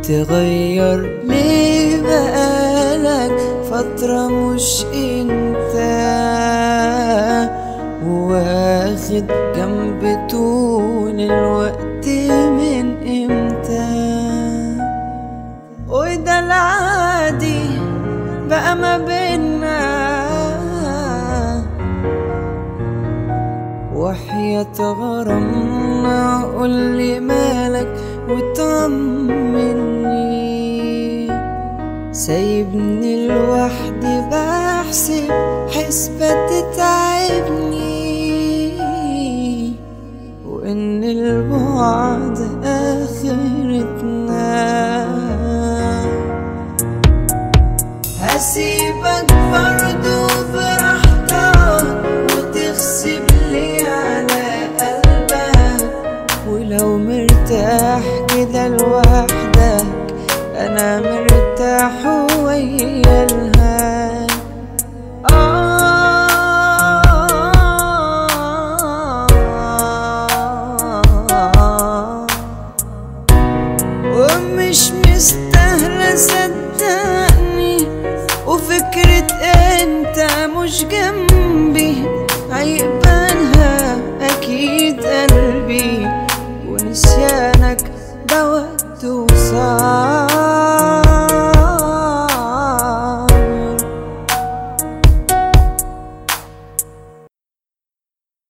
تغير ليه بقالك فترة مش انت واخد جنب طول الوقت من امتى وده العادي بقى ما بينا وحياة غرامنا قولي مالك وطمني سايبني لوحدي بحسب حسبة تتعبني وإن البعد آخرتنا هسيبك برضو براحتك وتغصب لي على قلبك ولو مرتاح كده لوحدك انا مرتاح ويا الهان آه ومش مستاهلة صدقني وفكرة انت مش جنبي هيقبلها اكيد قلبي ونسيانك ده وقته